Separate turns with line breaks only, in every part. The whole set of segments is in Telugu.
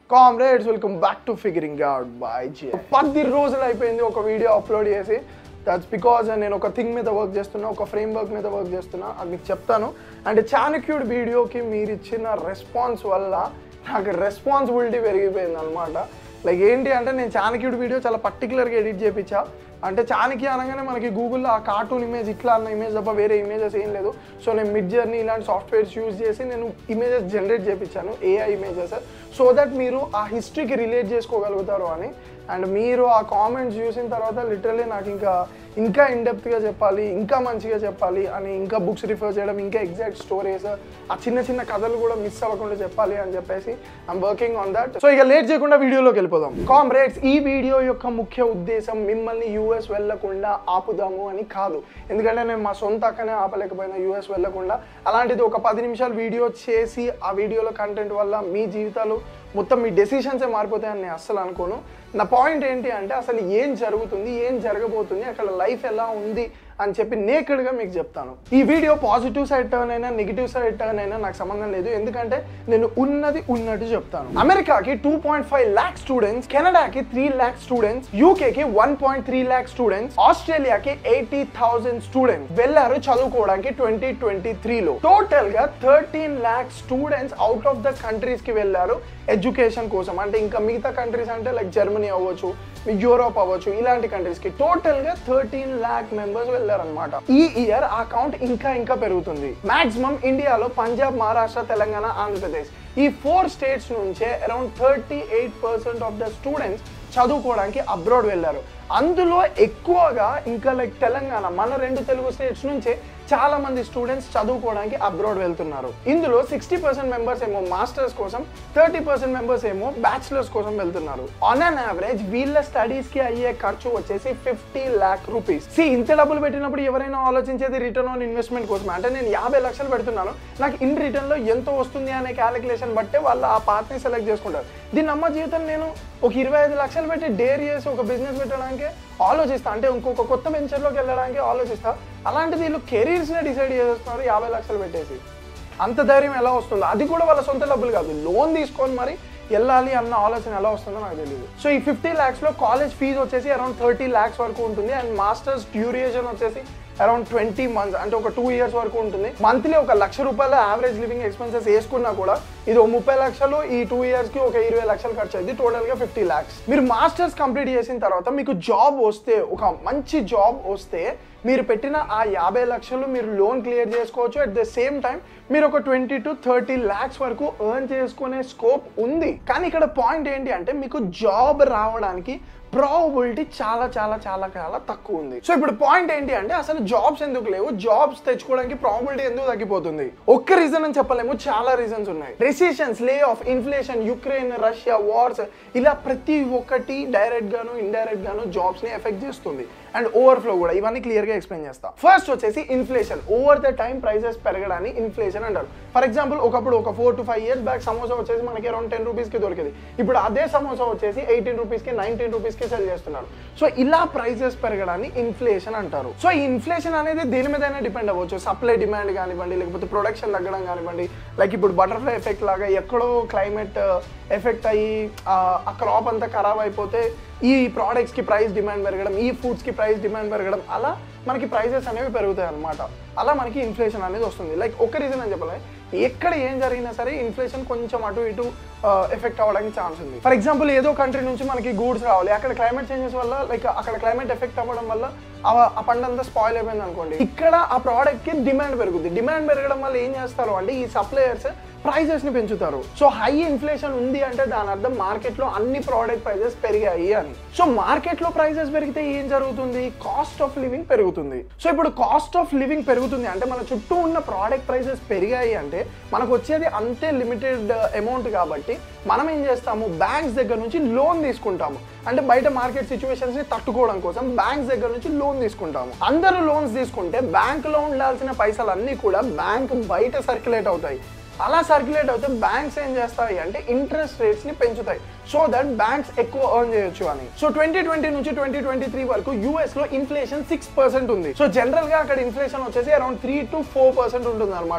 comrades welcome back to figuring out by J పది రోజులు అయిపోయింది ఒక వీడియో అప్లోడ్ చేసి దట్స్ బికాజ్ నేను ఒక థింగ్ మీద వర్క్ చేస్తున్నా ఒక ఫ్రేమ్ వర్క్ మీద వర్క్ చేస్తున్నా అది మీకు చెప్తాను అండ్ చాణక్యుడు వీడియోకి మీరు ఇచ్చిన రెస్పాన్స్ వల్ల నాకు రెస్పాన్సిబిలిటీ పెరిగిపోయింది అనమాట లైక్ ఏంటి అంటే నేను చాణక్యుడు వీడియో చాలా పర్టికులర్గా ఎడిట్ చేయించా అంటే చాణక్య అనగానే మనకి గూగుల్లో ఆ కార్టూన్ ఇమేజ్ ఇట్లా అన్న ఇమేజ్ తప్ప వేరే ఇమేజెస్ ఏం లేదు సో నేను మిడ్ జర్నీ ఇలాంటి సాఫ్ట్వేర్స్ యూజ్ చేసి నేను ఇమేజెస్ జనరేట్ చేయించాను ఏఐ ఇమేజెస్ సో దట్ మీరు ఆ హిస్టరీకి రిలేట్ చేసుకోగలుగుతారు అని అండ్ మీరు ఆ కామెంట్స్ చూసిన తర్వాత లిటరలీ నాకు ఇంకా ఇంకా ఇన్డెప్త్గా చెప్పాలి ఇంకా మంచిగా చెప్పాలి అని ఇంకా బుక్స్ రిఫర్ చేయడం ఇంకా ఎగ్జాక్ట్ స్టోరీస్ ఆ చిన్న చిన్న కథలు కూడా మిస్ అవ్వకుండా చెప్పాలి అని చెప్పేసి I'm working on that so ఇక లేట్ చేయకుండా వీడియోలోకి వెళ్ళిపోదాం కామ్రేడ్స్ ఈ వీడియో యొక్క ముఖ్య ఉద్దేశం మిమ్మల్ని యూఎస్ వెళ్ళకుండా ఆపుదాము అని కాదు ఎందుకంటే నేను మా సొంత అక్కనే ఆపలేకపోయినా యూఎస్ వెళ్ళకుండా అలాంటిది ఒక పది నిమిషాలు వీడియో చేసి ఆ వీడియోలో కంటెంట్ వల్ల మీ జీవితాలు మొత్తం మీ డెసిషన్సే మారిపోతాయని నేను అస్సలు అనుకోను నా పాయింట్ ఏంటి అంటే అసలు ఏం జరుగుతుంది ఏం జరగబోతుంది అక్కడ లైఫ్ ఎలా ఉంది అని చెప్పి నేకడ్గా మీకు చెప్తాను ఈ వీడియో పాజిటివ్ సైడ్ టర్న్ అయినా నెగిటివ్ సైడ్ టర్న్ అయినా నాకు సంబంధం లేదు ఎందుకంటే నేను ఉన్నది ఉన్నట్టు చెప్తాను అమెరికాకి two point five lakh students కెనడాకి త్రీ ల్యాక్ స్టూడెంట్స్ యూకేకి one point three lakh students ఆస్ట్రేలియాకి ఎయిటీ థౌసండ్ స్టూడెంట్స్ వెళ్ళారు చదువుకోవడానికి ట్వంటీ ట్వంటీ త్రీలో టోటల్ గా thirteen lakh students out of the countries కి వెళ్ళారు ఎడ్యుకేషన్ కోసం అంటే ఇంకా మిగతా కంట్రీస్ అంటే లైక్ జర్మనీ అవ్వచ్చు యూరోప్ అవ్వచ్చు ఇలాంటి కంట్రీస్ కి టోటల్ గా థర్టీన్ ల్యాక్ మెంబర్స్ వెళ్ళారనమాట ఈ ఇయర్ ఆ కౌంట్ ఇంకా ఇంకా పెరుగుతుంది మాక్సిమం ఇండియాలో పంజాబ్ మహారాష్ట్ర తెలంగాణ ఆంధ్రప్రదేశ్ ఈ ఫోర్ స్టేట్స్ నుంచే around thirty eight percent of the students చదువుకోవడానికి అబ్రాడ్ వెళ్ళారు అందులో ఎక్కువగా ఇంకా లైక్ తెలంగాణ మన రెండు తెలుగు స్టేట్స్ నుంచే చాలా మంది స్టూడెంట్స్ చదువుకోవడానికి అబ్రాడ్ వెళ్తున్నారు ఇందులో సిక్స్టీ పర్సెంట్ మెంబర్స్ ఏమో మాస్టర్స్ కోసం థర్టీ పర్సెంట్ మెంబర్స్ ఏమో బ్యాచిలర్స్ కోసం వెళ్తున్నారు ఆన్ అన్ యావరేజ్ వీళ్ళ స్టడీస్ కి అయ్యే ఖర్చు వచ్చేసి ఫిఫ్టీ ల్యాక్ రూపీస్ సి ఇంత డబ్బులు పెట్టినప్పుడు ఎవరైనా ఆలోచించేది రిటర్న్ ఆన్ ఇన్వెస్ట్మెంట్ కోసం అంటే నేను యాభై లక్షలు పెడుతున్నాను నాకు ఇన్ రిటర్న్ లో ఎంత వస్తుంది అనే క్యాలిక్యులేషన్ బట్టే వాళ్ళు ఆ పార్ట్ని సెలెక్ట్ చేసుకుంటారు దీని అమ్మ జీవితం నేను ఒక ఇరవై ఐదు లక్షలు పెట్టి డేర్ చేసి ఒక బిజినెస్ పెట్టడానికి ఆలోచిస్తా అంటే ఇంకొక కొత్త వెంచర్లోకి వెళ్ళడానికి ఆలోచిస్తా అలాంటిది వీళ్ళు కెరీర్స్నే డిసైడ్ చేస్తున్నారు యాభై లక్షలు పెట్టేసి అంత ధైర్యం ఎలా వస్తుందో అది కూడా వాళ్ళ సొంత డబ్బులు కాదు లోన్ తీసుకొని మరి వెళ్ళాలి అన్న ఆలోచన ఎలా వస్తుందో నాకు తెలియదు సో ఈ ఫిఫ్టీ ల్యాక్స్లో కాలేజ్ ఫీజు వచ్చేసి అరౌండ్ థర్టీ ల్యాక్స్ వరకు ఉంటుంది అండ్ మాస్టర్స్ డ్యూరేషన్ వచ్చేసి అరౌండ్ ట్వంటీ మంత్స్ అంటే ఒక టూ ఇయర్స్ వరకు ఉంటుంది మంత్లీ ఒక లక్ష రూపాయల యావరేజ్ లివింగ్ ఎక్స్పెన్సెస్ వేసుకున్నా కూడా ఇది ఒక ముప్పై లక్షలు ఈ టూ ఇయర్స్ కి ఒక ఇరవై లక్షలు ఖర్చు అయింది టోటల్ గా ఫిఫ్టీ ల్యాక్స్ మీరు మాస్టర్స్ కంప్లీట్ చేసిన తర్వాత మీకు జాబ్ వస్తే ఒక మంచి జాబ్ వస్తే మీరు పెట్టిన ఆ యాభై లక్షలు మీరు లోన్ క్లియర్ చేసుకోవచ్చు అట్ ద సేమ్ టైం మీరు ఒక ట్వంటీ టు థర్టీ ల్యాక్స్ వరకు ఎర్న్ చేసుకునే స్కోప్ ఉంది కానీ ఇక్కడ పాయింట్ ఏంటి అంటే మీకు జాబ్ రావడానికి ప్రాబిలిటీ చాలా చాలా చాలా చాలా తక్కువ ఉంది సో ఇప్పుడు పాయింట్ ఏంటి అంటే అసలు జాబ్స్ ఎందుకు లేవు జాబ్స్ తెచ్చుకోవడానికి ప్రాబిలిటీ ఎందుకు తగ్గిపోతుంది ఒక్క రీజన్ అని చెప్పలేము చాలా రీజన్స్ ఉన్నాయి recessions lay off inflation Ukraine Russia wars ఇలా ప్రతి ఒక్కటి డైరెక్ట్ గాను ఇండైరెక్ట్ గాను జాబ్స్ ని ఎఫెక్ట్ చేస్తుంది అండ్ ఓవర్ఫ్లో కూడా ఇవన్నీ క్లియర్ గా ఎక్స్ప్లెయిన్ చేస్తా ఫస్ట్ వచ్చేసి inflation over the time prices పెరగడాన్ని ఇన్ఫ్లేషన్ అంటారు ఫర్ ఎగ్జాంపుల్ ఒకప్పుడు ఒక four to five years back samosa వచ్చేసి మనకి అరౌండ్ టెన్ రూపీస్ కి దొరికేది ఇప్పుడు అదే సమోసా వచ్చేసి ఎయిటీన్ రూపీస్ కి నైన్టీన్ రూపీస్ కి సెల్ చేస్తున్నారు సో ఇలా ప్రైసెస్ పెరగడాన్ని ఇన్ఫ్లేషన్ అంటారు సో ఈ ఇన్ఫ్లేషన్ అనేది దేని మీదైనా డిపెండ్ అవ్వచ్చు సప్లై డిమాండ్ కానివ్వండి లేకపోతే ప్రొడక్షన్ తగ్గడం కానివ్వండి లైక్ ఇప్పుడు బటర్ఫ్లై ఎఫెక్ట్ లాగా ఎక్కడో క్లైమేట్ ఎఫెక్ట్ అయ్యి ఆ క్రాప్ అంతా ఖరాబ్ అయిపోతే ఈ ప్రోడక్ట్స్కి ప్రైస్ డిమాండ్ పెరగడం ఈ ఫుడ్స్కి ప్రైస్ డిమాండ్ పెరగడం అలా మనకి ప్రైసెస్ అనేవి పెరుగుతాయి అనమాట అలా మనకి ఇన్ఫ్లేషన్ అనేది వస్తుంది లైక్ ఒక రీజన్ అని చెప్పాలి ఎక్కడ ఏం జరిగినా సరే ఇన్ఫ్లేషన్ కొంచెం అటు ఇటు ఎఫెక్ట్ అవ్వడానికి ఛాన్స్ ఉంది ఫర్ ఎగ్జాంపుల్ ఏదో కంట్రీ నుంచి మనకి గూడ్స్ రావాలి అక్కడ క్లైమేట్ చేంజెస్ వల్ల లైక్ అక్కడ క్లైమేట్ ఎఫెక్ట్ అవ్వడం వల్ల ఆ- ఆ పంట అంతా స్పాయిల్ అయిపోయింది అనుకోండి ఇక్కడ ఆ ప్రోడక్ట్ కి డిమాండ్ పెరుగుతుంది డిమాండ్ పెరగడం వల్ల ఏం చేస్తారు అంటే ఈ సప్లయర్స్ ప్రైజెస్ ని పెంచుతారు సో హై ఇన్ఫ్లేషన్ ఉంది అంటే దాని అర్థం మార్కెట్ లో అన్ని ప్రోడక్ట్ ప్రైజెస్ పెరిగాయి అని సో మార్కెట్ లో ప్రైజెస్ పెరిగితే ఏం జరుగుతుంది కాస్ట్ ఆఫ్ లివింగ్ పెరుగుతుంది సో ఇప్పుడు కాస్ట్ ఆఫ్ లివింగ్ పెరుగుతుంది అంటే మన చుట్టూ ఉన్న ప్రోడక్ట్ ప్రైసెస్ పెరిగాయి అంటే మనకు వచ్చేది అంతే లిమిటెడ్ అమౌంట్ కాబట్టి మనం ఏం చేస్తాము బ్యాంక్స్ దగ్గర నుంచి లోన్ తీసుకుంటాము అంటే బయట మార్కెట్ సిచ్యువేషన్స్ ని తట్టుకోవడం కోసం బ్యాంక్స్ దగ్గర నుంచి లోన్ తీసుకుంటాము అందరూ లోన్స్ తీసుకుంటే బ్యాంక్ లో ఉండాల్సిన పైసలు అన్ని కూడా బ్యాంక్ బయట సర్క్యులేట్ అవుతాయి అలా సర్క్యులేట్ అవుతే బ్యాంక్స్ ఏం చేస్తాయి అంటే ఇంట్రెస్ట్ రేట్స్ ని పెంచుతాయి సో దట్ బ్యాంక్స్ ఎక్కువ ఎర్న్ చేయొచ్చు అని సో ట్వంటీ ట్వంటీ నుంచి ట్వంటీ ట్వంటీ త్రీ వరకు యూఎస్ లో ఇన్ఫ్లేషన్ సిక్స్ పర్సెంట్ ఉంది సో జనరల్ గా అక్కడ ఇన్ఫ్లేషన్ వచ్చేసి around three to four percent ఉంటుంది అనమాట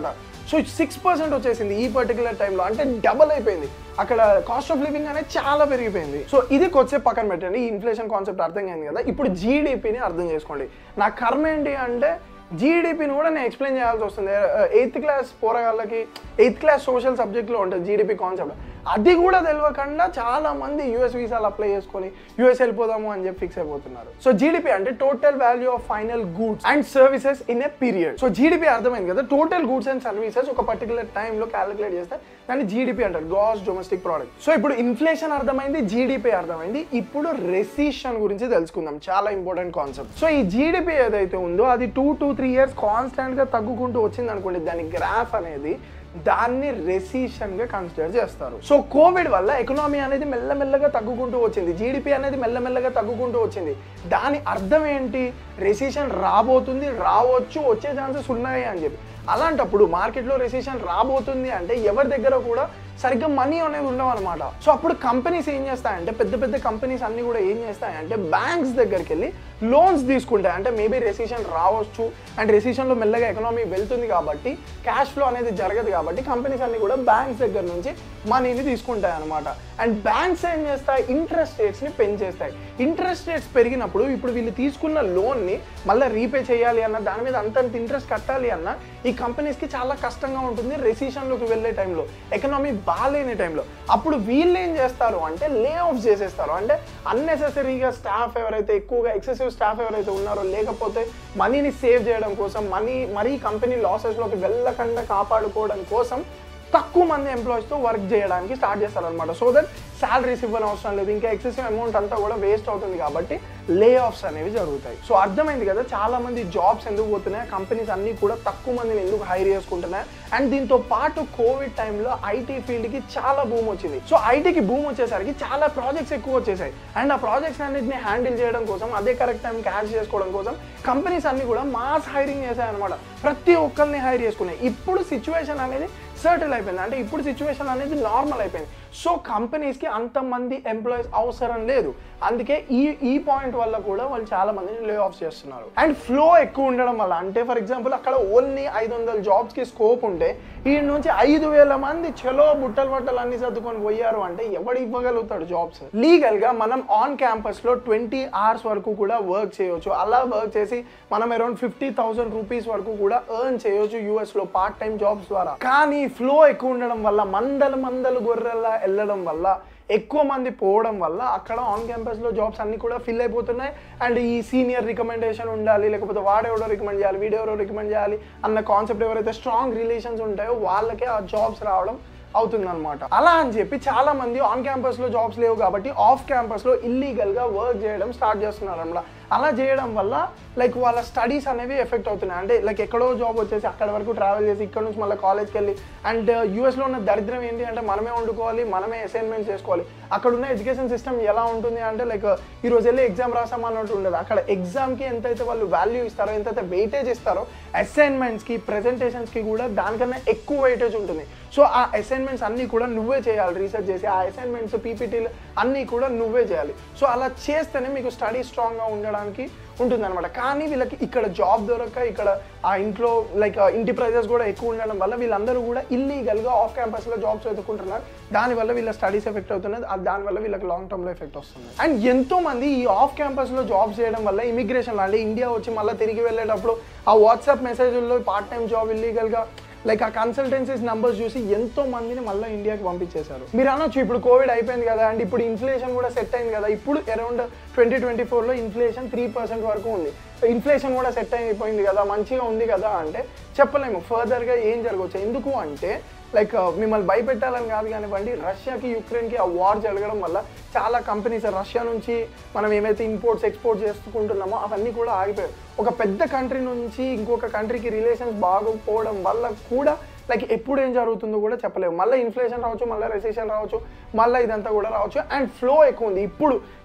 సో సిక్స్ పర్సెంట్ వచ్చేసింది ఈ పర్టికులర్ టైంలో అంటే డబల్ అయిపోయింది అక్కడ కాస్ట్ ఆఫ్ లివింగ్ అనేది చాలా పెరిగిపోయింది సో ఇది కొద్దిసేపు పక్కన పెట్టండి ఈ ఇన్ఫ్లేషన్ కాన్సెప్ట్ అర్థం అయింది కదా ఇప్పుడు జీడిపిని అర్థం చేసుకోండి నా కర్మ ఏంటి అంటే జీడిపిని కూడా నేను ఎక్స్ప్లెయిన్ చేయాల్సి వస్తుంది ఎయిత్ క్లాస్ పోరగాళ్ళకి ఎయిత్ క్లాస్ సోషల్ సబ్జెక్ట్లో ఉంటుంది జీడిపి కాన్సెప్ట్ అది కూడా తెలియకుండా చాలా మంది యూఎస్ వీసాలు అప్లై చేసుకొని యూఎస్ వెళ్ళిపోదాము అని చెప్పి ఫిక్స్ అయిపోతున్నారు సో జీడిపి అంటే total value of final goods and services in a period so GDP అర్థమైంది కదా టోటల్ గూడ్స్ అండ్ సర్వీసెస్ ఒక పర్టికులర్ టైంలో క్యాలిక్యులేట్ చేస్తే దాన్ని జీడిపి అంటారు గ్రాస్ డొమెస్టిక్ ప్రోడక్ట్ సో ఇప్పుడు ఇన్ఫ్లేషన్ అర్థమైంది జీడిపి అర్థమైంది ఇప్పుడు రెసిషన్ గురించి తెలుసుకుందాం చాలా ఇంపార్టెంట్ కాన్సెప్ట్ సో ఈ జీడిపి ఏదైతే ఉందో అది two to three years constant గా తగ్గుకుంటూ వచ్చింది అనుకోండి దాని గ్రాఫ్ అనేది దాన్ని రెసిషన్ గా కన్సిడర్ చేస్తారు సో కోవిడ్ వల్ల ఎకనామీ అనేది మెల్లమెల్లగా తగ్గుకుంటూ వచ్చింది జీడిపి అనేది మెల్లమెల్లగా తగ్గుకుంటూ వచ్చింది దాని అర్థం ఏంటి రెసిషన్ రాబోతుంది రావచ్చు వచ్చే ఛాన్సెస్ ఉన్నాయి అని చెప్పి అలాంటప్పుడు మార్కెట్లో రెసిషన్ రాబోతుంది అంటే ఎవరి దగ్గర కూడా సరిగ్గా మనీ అనేది ఉండవు అనమాట సో అప్పుడు కంపెనీస్ ఏం చేస్తాయంటే పెద్ద పెద్ద కంపెనీస్ అన్ని కూడా ఏం చేస్తాయంటే బ్యాంక్స్ దగ్గరికి వెళ్ళి లోన్స్ తీసుకుంటాయి అంటే మేబీ రెసిషన్ రావచ్చు అండ్ రెసిషన్లో మెల్లగా ఎకనామీ వెళ్తుంది కాబట్టి క్యాష్ ఫ్లో అనేది జరగదు కాబట్టి కంపెనీస్ అన్ని కూడా బ్యాంక్స్ దగ్గర నుంచి మనీని తీసుకుంటాయి అనమాట అండ్ బ్యాంక్స్ ఏం చేస్తాయి ఇంట్రెస్ట్ రేట్స్ని పెంచేస్తాయి ఇంట్రెస్ట్ రేట్స్ పెరిగినప్పుడు ఇప్పుడు వీళ్ళు తీసుకున్న లోన్ని మళ్ళీ రీపే చేయాలి అన్న దాని మీద అంతంత ఇంట్రెస్ట్ కట్టాలి అన్న ఈ కంపెనీస్కి చాలా కష్టంగా ఉంటుంది రెసిషన్లోకి వెళ్ళే టైంలో ఎకనామీ బాగాలేని టైంలో అప్పుడు వీళ్ళు ఏం చేస్తారు అంటే లే ఆఫ్ చేసేస్తారు అంటే అన్నెసెసరీగా స్టాఫ్ ఎవరైతే ఎక్కువగా ఎక్సెసివ్ స్టాఫ్ ఎవరైతే ఉన్నారో లేకపోతే మనీని సేవ్ చేయడం కోసం మనీ మరీ కంపెనీ లాసెస్లోకి వెళ్ళకుండా కాపాడుకోవడం కోసం తక్కువ మంది ఎంప్లాయీస్తో వర్క్ చేయడానికి స్టార్ట్ చేస్తారనమాట సో దట్ శాలరీస్ ఇవ్వని అవసరం లేదు ఇంకా ఎక్సెసివ్ అమౌంట్ అంతా కూడా వేస్ట్ అవుతుంది కాబట్టి లే ఆఫ్స్ అనేవి జరుగుతాయి సో అర్థమైంది కదా చాలా మంది జాబ్స్ ఎందుకు పోతున్నాయి కంపెనీస్ అన్ని కూడా తక్కువ మందిని ఎందుకు హైర్ చేసుకుంటున్నాయి అండ్ దీంతో పాటు కోవిడ్ టైంలో ఐటీ ఫీల్డ్కి చాలా భూమి వచ్చింది సో ఐటీకి భూమి వచ్చేసరికి చాలా ప్రాజెక్ట్స్ ఎక్కువ వచ్చేసాయి అండ్ ఆ ప్రాజెక్ట్స్ అన్నింటిని హ్యాండిల్ చేయడం కోసం అదే కరెక్ట్ టైం క్యాచ్ చేసుకోవడం కోసం కంపెనీస్ అన్ని కూడా మాస్ హైరింగ్ చేశాయి అనమాట ప్రతి ఒక్కరిని హైర్ చేసుకున్నాయి ఇప్పుడు సిచ్యువేషన్ అనేది సర్టిల్ అయిపోయింది అంటే ఇప్పుడు సిచ్యువేషన్ అనేది నార్మల్ అయిపోయింది సో కంపెనీస్కి అంతమంది ఎంప్లాయీస్ అవసరం లేదు అందుకే ఈ ఈ పాయింట్ వల్ల కూడా వాళ్ళు చాలా మందిని లే ఆఫ్ చేస్తున్నారు అండ్ ఫ్లో ఎక్కువ ఉండడం వల్ల అంటే ఫర్ ఎగ్జాంపుల్ అక్కడ ఓన్లీ ఐదు వందల జాబ్స్కి స్కోప్ ఉంటే ఈ నుంచి ఐదు వేల మంది చలో బుట్టలు బట్టలు అన్ని సర్దుకొని పోయారు అంటే ఎవడు ఇవ్వగలుగుతాడు జాబ్స్ లీగల్గా మనం ఆన్ క్యాంపస్లో ట్వంటీ అవర్స్ వరకు కూడా వర్క్ చేయొచ్చు అలా వర్క్ చేసి మనం అరౌండ్ ఫిఫ్టీ థౌసండ్ రూపీస్ వరకు కూడా ఎర్న్ చేయొచ్చు యూఎస్లో పార్ట్ టైం జాబ్స్ ద్వారా కానీ ఫ్లో ఎక్కువ ఉండడం వల్ల మందలు మందలు గొర్రెల్లా వెళ్ళడం వల్ల ఎక్కువ మంది పోవడం వల్ల అక్కడ ఆన్ క్యాంపస్లో జాబ్స్ అన్ని కూడా ఫిల్ అయిపోతున్నాయి అండ్ ఈ సీనియర్ రికమెండేషన్ ఉండాలి లేకపోతే వాడెవడో రికమెండ్ చేయాలి వీడెవరో రికమెండ్ చేయాలి అన్న కాన్సెప్ట్ ఎవరైతే స్ట్రాంగ్ రిలేషన్స్ ఉంటాయో వాళ్ళకే ఆ జాబ్స్ రావడం అవుతుందన్నమాట అలా అని చెప్పి చాలా మంది ఆన్ క్యాంపస్లో జాబ్స్ లేవు కాబట్టి ఆఫ్ క్యాంపస్లో ఇల్లీగల్గా వర్క్ చేయడం స్టార్ట్ చేస్తున్నారు అనమాట అలా చేయడం వల్ల లైక్ వాళ్ళ స్టడీస్ అనేవి ఎఫెక్ట్ అవుతున్నాయి అంటే లైక్ ఎక్కడో జాబ్ వచ్చేసి అక్కడ వరకు ట్రావెల్ చేసి ఇక్కడ నుంచి మళ్ళీ కాలేజ్కి వెళ్ళి అండ్ యూఎస్లో ఉన్న దరిద్రం ఏంటి అంటే మనమే వండుకోవాలి మనమే అసైన్మెంట్స్ చేసుకోవాలి అక్కడ ఉన్న ఎడ్యుకేషన్ సిస్టమ్ ఎలా ఉంటుంది అంటే లైక్ ఈ రోజు వెళ్ళి ఎగ్జామ్ రాసాం అన్నట్టు ఉండదు అక్కడ ఎగ్జామ్కి ఎంతైతే వాళ్ళు వాల్యూ ఇస్తారో ఎంతైతే వెయిటేజ్ ఇస్తారో అసైన్మెంట్స్కి ప్రెజెంటేషన్స్కి కూడా దానికన్నా ఎక్కువ వెయిటేజ్ ఉంటుంది సో ఆ అసైన్మెంట్స్ అన్నీ కూడా నువ్వే చేయాలి రీసెర్చ్ చేసి ఆ అసైన్మెంట్స్ పీపీటీలు అన్నీ కూడా నువ్వే చేయాలి సో అలా చేస్తేనే మీకు స్టడీ స్ట్రాంగ్గా ఉండడానికి ఉంటుందన్నమాట కానీ వీళ్ళకి ఇక్కడ జాబ్ దొరక ఇక్కడ ఆ ఇంట్లో లైక్ ఇంటి ప్రైజెస్ కూడా ఎక్కువ ఉండడం వల్ల వీళ్ళందరూ కూడా ఇల్లీగల్గా ఆఫ్ క్యాంపస్లో జాబ్స్ వెతుకుంటున్నారు దానివల్ల వీళ్ళ స్టడీస్ ఎఫెక్ట్ అవుతున్నది అది దానివల్ల వీళ్ళకి లాంగ్ టర్మ్లో ఎఫెక్ట్ వస్తుంది అండ్ ఎంతో మంది ఈ ఆఫ్ క్యాంపస్లో జాబ్స్ చేయడం వల్ల ఇమిగ్రేషన్ అంటే ఇండియా వచ్చి మళ్ళీ తిరిగి వెళ్ళేటప్పుడు ఆ వాట్సాప్ మెసేజ్లో పార్ట్ టైం జాబ్ ఇల్లీగల్గా లైక్ ఆ కన్సల్టెన్సీస్ నంబర్స్ చూసి ఎంతో మందిని మళ్ళీ ఇండియాకి పంపించేశారు మీరు అనొచ్చు ఇప్పుడు కోవిడ్ అయిపోయింది కదా అండ్ ఇప్పుడు ఇన్ఫ్లేషన్ కూడా సెట్ అయింది కదా ఇప్పుడు అరౌండ్ ట్వంటీ ట్వంటీ ఫోర్లో ఇన్ఫ్లేషన్ త్రీ పర్సెంట్ వరకు ఉంది ఇన్ఫ్లేషన్ కూడా సెట్ అయిపోయింది కదా మంచిగా ఉంది కదా అంటే చెప్పలేము ఫర్దర్గా ఏం జరగవచ్చు ఎందుకు అంటే లైక్ మిమ్మల్ని భయపెట్టాలని కాదు కానివ్వండి రష్యాకి యుక్రెయిన్కి ఆ వార్ జరగడం వల్ల చాలా కంపెనీస్ రష్యా నుంచి మనం ఏమైతే ఇంపోర్ట్స్ ఎక్స్పోర్ట్ చేసుకుంటున్నామో అవన్నీ కూడా ఆగిపోయాయి ఒక పెద్ద కంట్రీ నుంచి ఇంకొక కంట్రీకి రిలేషన్స్ బాగోకపోవడం వల్ల కూడా లైక్ ఎప్పుడు ఏం జరుగుతుందో కూడా చెప్పలేము మళ్ళీ ఇన్ఫ్లేషన్ రావచ్చు మళ్ళీ రెసిషన్ రావచ్చు మళ్ళీ ఇదంతా కూడా రావచ్చు అండ్ ఫ్లో ఎక్కువ ఉంది ఇప్పుడు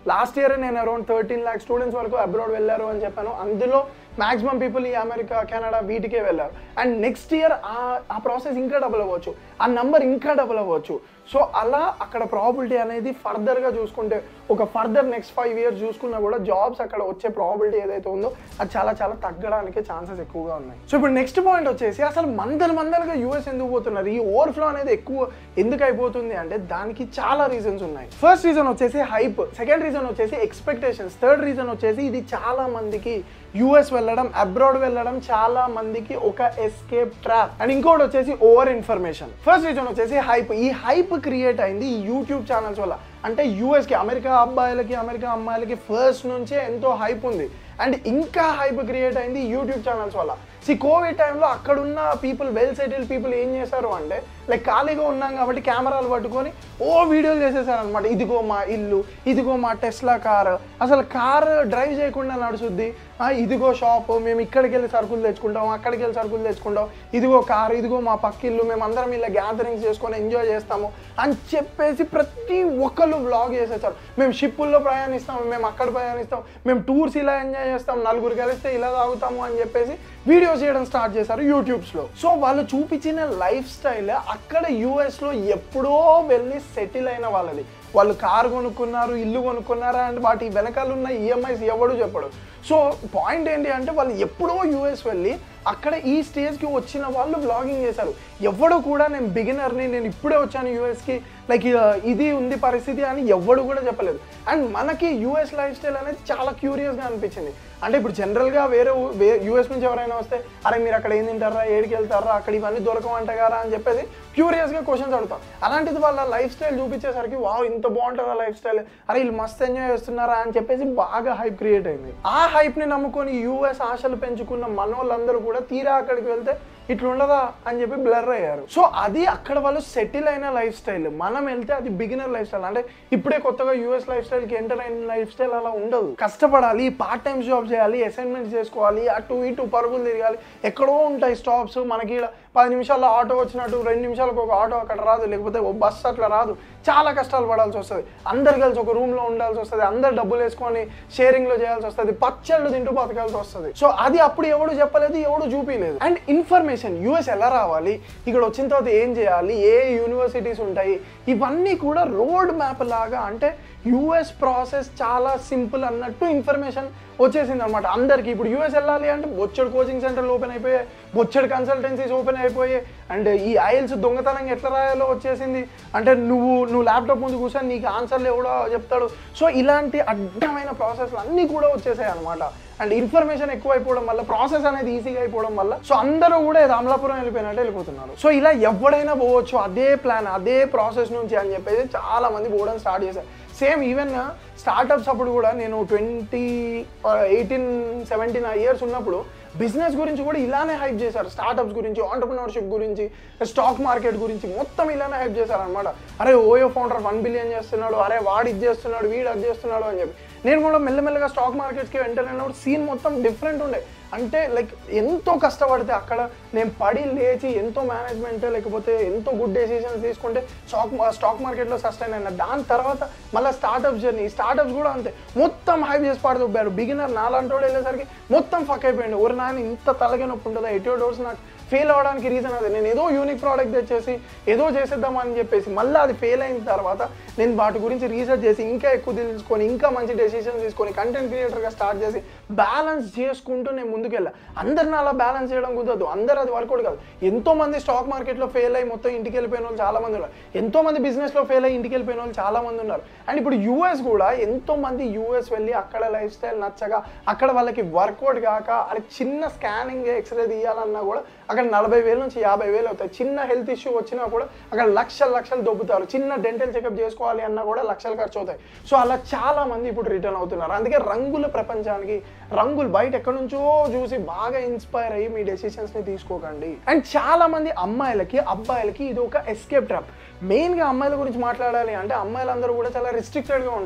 లాస్ట్ ఇయర్ నేను అరౌండ్ థర్టీన్ ల్యాక్ స్టూడెంట్స్ వరకు అబ్రాడ్ వెళ్ళారు అని చెప్పాను అందులో మాక్సిమం పీపుల్ ఈ అమెరికా కెనడా వీటికే వెళ్ళారు అండ్ నెక్స్ట్ ఇయర్ ఆ ప్రాసెస్ ఇంకా డబుల్ అవ్వచ్చు ఆ నంబర్ ఇంకా డబుల్ అవ్వచ్చు సో అలా అక్కడ ప్రాబిలిటీ అనేది ఫర్దర్గా చూసుకుంటే ఒక ఫర్దర్ నెక్స్ట్ ఫైవ్ ఇయర్స్ చూసుకున్నా కూడా జాబ్స్ అక్కడ వచ్చే ప్రాబిలిటీ ఏదైతే ఉందో అది చాలా చాలా తగ్గడానికి ఛాన్సెస్ ఎక్కువగా ఉన్నాయి సో ఇప్పుడు నెక్స్ట్ పాయింట్ వచ్చేసి అసలు మందలు మందలుగా యూఎస్ ఎందుకు పోతున్నారు ఈ ఓవర్ఫ్లో అనేది ఎక్కువ ఎందుకు అయిపోతుంది అంటే దానికి చాలా రీజన్స్ ఉన్నాయి ఫస్ట్ రీజన్ వచ్చేసి హైప్ సెకండ్ రీజన్ వచ్చేసి ఎక్స్పెక్టేషన్స్ థర్డ్ రీజన్ వచ్చేసి ఇది చాలా మందికి యూఎస్ వెళ్ళడం అబ్రాడ్ వెళ్ళడం చాలా మందికి ఒక ఎస్కేప్ ట్రాప్ అండ్ ఇంకోటి వచ్చేసి ఓవర్ ఇన్ఫర్మేషన్ ఫస్ట్ రీజన్ వచ్చేసి హైప్ ఈ హైప్ క్రియేట్ అయింది ఈ యూట్యూబ్ ఛానల్స్ వల్ల అంటే యూఎస్కి అమెరికా అబ్బాయిలకి అమెరికా అమ్మాయిలకి ఫస్ట్ నుంచే ఎంతో హైప్ ఉంది అండ్ ఇంకా హైప్ క్రియేట్ అయింది యూట్యూబ్ ఛానల్స్ వల్ల సి కోవిడ్ టైంలో అక్కడున్న పీపుల్ వెల్ సెటిల్ పీపుల్ ఏం చేశారు అంటే లైక్ ఖాళీగా ఉన్నాం కాబట్టి కెమెరాలు పట్టుకొని ఓ వీడియోలు చేసేసారు అనమాట ఇదిగో మా ఇల్లు ఇదిగో మా టెస్లా కార్ అసలు కార్ డ్రైవ్ చేయకుండా నడుచుద్ది ఆ, ఇదిగో షాప్ మేము ఇక్కడికి వెళ్ళి సరుకులు తెచ్చుకుంటాం అక్కడికి వెళ్ళి సరుకులు తెచ్చుకుంటాం ఇదిగో కార్ ఇదిగో మా పక్క ఇల్లు మేము అందరం ఇలా గ్యాదరింగ్స్ చేసుకొని ఎంజాయ్ చేస్తాము అని చెప్పేసి ప్రతి ఒక్కళ్ళు వ్లాగ్ చేసేసారు మేము షిప్పుల్లో ప్రయాణిస్తాం మేము అక్కడ ప్రయాణిస్తాం మేము టూర్స్ ఇలా ఎంజాయ్ చేస్తాం నలుగురు కలిస్తే ఇలా తాగుతాము అని చెప్పేసి వీడియోస్ చేయడం స్టార్ట్ చేశారు యూట్యూబ్స్లో సో వాళ్ళు చూపించిన లైఫ్ స్టైల్ అక్కడ యూఎస్లో ఎప్పుడో వెళ్ళి సెటిల్ అయిన వాళ్ళది వాళ్ళు కారు కొనుక్కున్నారు ఇల్లు కొనుక్కున్నారు అండ్ వాటి వెనకాల ఉన్న ఈఎంఐస్ ఎవడు చెప్పడు సో పాయింట్ ఏంటి అంటే వాళ్ళు ఎప్పుడో యూఎస్ వెళ్ళి అక్కడ ఈ స్టేజ్కి వచ్చిన వాళ్ళు బ్లాగింగ్ చేశారు ఎవడు కూడా నేను బిగినర్ని నేను ఇప్పుడే వచ్చాను యూఎస్కి లైక్ ఇది ఉంది పరిస్థితి అని ఎవడు కూడా చెప్పలేదు అండ్ మనకి యూఎస్ లైఫ్ స్టైల్ అనేది చాలా క్యూరియస్గా అనిపించింది అంటే ఇప్పుడు జనరల్గా వేరే ఊ- వే యూఎస్ నుంచి ఎవరైనా వస్తే అరే మీరు అక్కడ ఏం తింటారా ఏడికి వెళ్తారా అక్కడ ఇవన్నీ దొరకమంటగారా అని చెప్పేసి క్యూరియస్గా క్వశ్చన్స్ అడుగుతాం అలాంటిది వాళ్ళ లైఫ్ స్టైల్ చూపించేసరికి వావ్ ఇంత బాగుంటుందా లైఫ్ స్టైల్ అరే వీళ్ళు మస్తు ఎంజాయ్ చేస్తున్నారా అని చెప్పేసి బాగా హైప్ క్రియేట్ అయింది ఆ హైప్ని నమ్ముకొని యూఎస్ ఆశలు పెంచుకున్న మనోళ్ళందరూ కూడా తీరా అక్కడికి వెళ్తే ఇట్లా ఉండదా అని చెప్పి బ్లర్ అయ్యారు సో అది అక్కడ వాళ్ళు సెటిల్ అయిన లైఫ్ స్టైల్ మనం వెళ్తే అది బిగినర్ లైఫ్ స్టైల్ అంటే ఇప్పుడే కొత్తగా యూఎస్ లైఫ్ స్టైల్కి ఎంటర్ అయిన లైఫ్ స్టైల్ అలా ఉండదు కష్టపడాలి పార్ట్ టైం జాబ్ చేయాలి అసైన్మెంట్స్ చేసుకోవాలి అటు ఇటు పరుగులు తిరగాలి ఎక్కడో ఉంటాయి స్టాప్స్ మనకి ఈడ పది నిమిషాల్లో ఆటో వచ్చినట్టు రెండు నిమిషాలకు ఒక ఆటో అక్కడ రాదు లేకపోతే ఓ బస్సు అట్లా రాదు చాలా కష్టాలు పడాల్సి వస్తుంది అందరు కలిసి ఒక రూమ్లో ఉండాల్సి వస్తుంది అందరు డబ్బులు వేసుకొని షేరింగ్లో చేయాల్సి వస్తుంది పచ్చళ్ళు తింటూ బతకాల్సి వస్తుంది సో అది అప్పుడు ఎవడు చెప్పలేదు ఎవడు చూపించలేదు అండ్ ఇన్ఫర్మేషన్ యూఎస్ ఎలా రావాలి ఇక్కడ వచ్చిన తర్వాత ఏం చేయాలి ఏ యూనివర్సిటీస్ ఉంటాయి ఇవన్నీ కూడా రోడ్ మ్యాప్ లాగా అంటే యూఎస్ ప్రాసెస్ చాలా సింపుల్ అన్నట్టు ఇన్ఫర్మేషన్ వచ్చేసింది అనమాట అందరికి ఇప్పుడు యూఎస్ వెళ్ళాలి అంటే బొచ్చడు కోచింగ్ సెంటర్లు ఓపెన్ అయిపోయాయి బొచ్చడు కన్సల్టెన్సీస్ ఓపెన్ అయిపోయాయి అండ్ ఈ ఐఎల్స్ దొంగతనంగా ఎట్లా రాయాలో వచ్చేసింది అంటే నువ్వు నువ్వు ల్యాప్టాప్ ముందు కూర్చొని నీకు ఆన్సర్లు ఎవడో చెప్తాడు సో ఇలాంటి అడ్డమైన ప్రాసెస్లు అన్నీ కూడా వచ్చేసాయి అనమాట అండ్ ఇన్ఫర్మేషన్ ఎక్కువ అయిపోవడం వల్ల ప్రాసెస్ అనేది ఈజీగా అయిపోవడం వల్ల సో అందరూ కూడా ఇది అమలాపురం వెళ్ళిపోయినట్టు వెళ్ళిపోతున్నారు సో ఇలా ఎవడైనా పోవచ్చు అదే ప్లాన్ అదే ప్రాసెస్ నుంచి అని చెప్పేసి చాలా మంది పోవడం స్టార్ట్ చేశారు సేమ్ ఈవెన్ స్టార్టప్స్ అప్పుడు కూడా నేను ట్వంటీ ఎయిటీన్ సెవెంటీన్ ఇయర్స్ ఉన్నప్పుడు బిజినెస్ గురించి కూడా ఇలానే హైప్ చేశారు స్టార్టప్స్ గురించి ఆంటర్ప్రినర్షిప్ గురించి స్టాక్ మార్కెట్ గురించి మొత్తం ఇలానే హైప్ చేశారు అనమాట అరే ఓయో ఫౌండర్ వన్ బిలియన్ చేస్తున్నాడు అరే వాడు ఇది చేస్తున్నాడు వీడు అది చేస్తున్నాడు అని చెప్పి నేను కూడా మెల్లమెల్లగా స్టాక్ మార్కెట్స్కి ఎంటర్ అయినప్పుడు సీన్ మొత్తం డిఫరెంట్ ఉండే అంటే లైక్ ఎంతో కష్టపడితే అక్కడ నేను పడి లేచి ఎంతో మేనేజ్మెంట్ లేకపోతే ఎంతో గుడ్ డెసిషన్స్ తీసుకుంటే స్టాక్ స్టాక్ మార్కెట్లో సస్టైన్ అయినా దాని తర్వాత మళ్ళీ స్టార్టప్ జర్నీ స్టార్టప్స్ కూడా అంతే మొత్తం హైప్ చేసి పడుతున్నారు బిగినర్ నాలంటోడు వెళ్ళేసరికి మొత్తం ఫక్ అయిపోయింది ఒక నాయన ఇంత తలగే నొప్పి ఉంటుందా ఎటో డోర్స్ నాకు ఫెయిల్ అవ్వడానికి రీజన్ అదే నేను ఏదో యూనిక్ ప్రోడక్ట్ తెచ్చేసి ఏదో చేసేద్దాం అని చెప్పేసి మళ్ళీ అది ఫెయిల్ అయిన తర్వాత నేను వాటి గురించి రీసెర్చ్ చేసి ఇంకా ఎక్కువ తెలుసుకొని ఇంకా మంచి డెసిషన్ తీసుకొని కంటెంట్ క్రియేటర్గా స్టార్ట్ చేసి బ్యాలెన్స్ చేసుకుంటూ నేను ముందుకెళ్ళా అందరిని అలా బ్యాలెన్స్ చేయడం కుదరదు అందరు అది వర్కౌట్ కాదు ఎంతో మంది స్టాక్ మార్కెట్లో ఫెయిల్ అయ్యి మొత్తం ఇంటికి వెళ్ళిపోయిన వాళ్ళు చాలా మంది ఉన్నారు ఎంతో మంది బిజినెస్లో ఫెయిల్ అయ్యి ఇంటికి వెళ్ళిపోయిన వాళ్ళు చాలా మంది ఉన్నారు అండ్ ఇప్పుడు యూఎస్ కూడా ఎంతో మంది యూఎస్ వెళ్ళి అక్కడ లైఫ్ స్టైల్ నచ్చగా అక్కడ వాళ్ళకి వర్కౌట్ కాక అది చిన్న స్కానింగ్ ఎక్స్రే తీయాలన్నా కూడా అక్కడ నలభై వేల నుంచి యాభై వేలు అవుతాయి చిన్న హెల్త్ ఇష్యూ వచ్చినా కూడా అక్కడ లక్షలు లక్షలు దొబ్బుతారు చిన్న డెంటల్ చెకప్ చేసుకోవాలి అన్నా కూడా లక్షలు ఖర్చు అవుతాయి సో అలా చాలా మంది ఇప్పుడు రిటర్న్ అవుతున్నారు అందుకే రంగుల ప్రపంచానికి రంగులు బయట ఎక్కడి నుంచో చూసి బాగా ఇన్స్పైర్ అయ్యి మీ డెసిషన్స్ ని తీసుకోకండి అండ్ చాలా మంది అమ్మాయిలకి అబ్బాయిలకి ఇది ఒక ఎస్కేప్ ట్రాప్ మెయిన్గా అమ్మాయిల గురించి మాట్లాడాలి అంటే అమ్మాయిలందరూ కూడా చాలా restricted గా ఉంటారు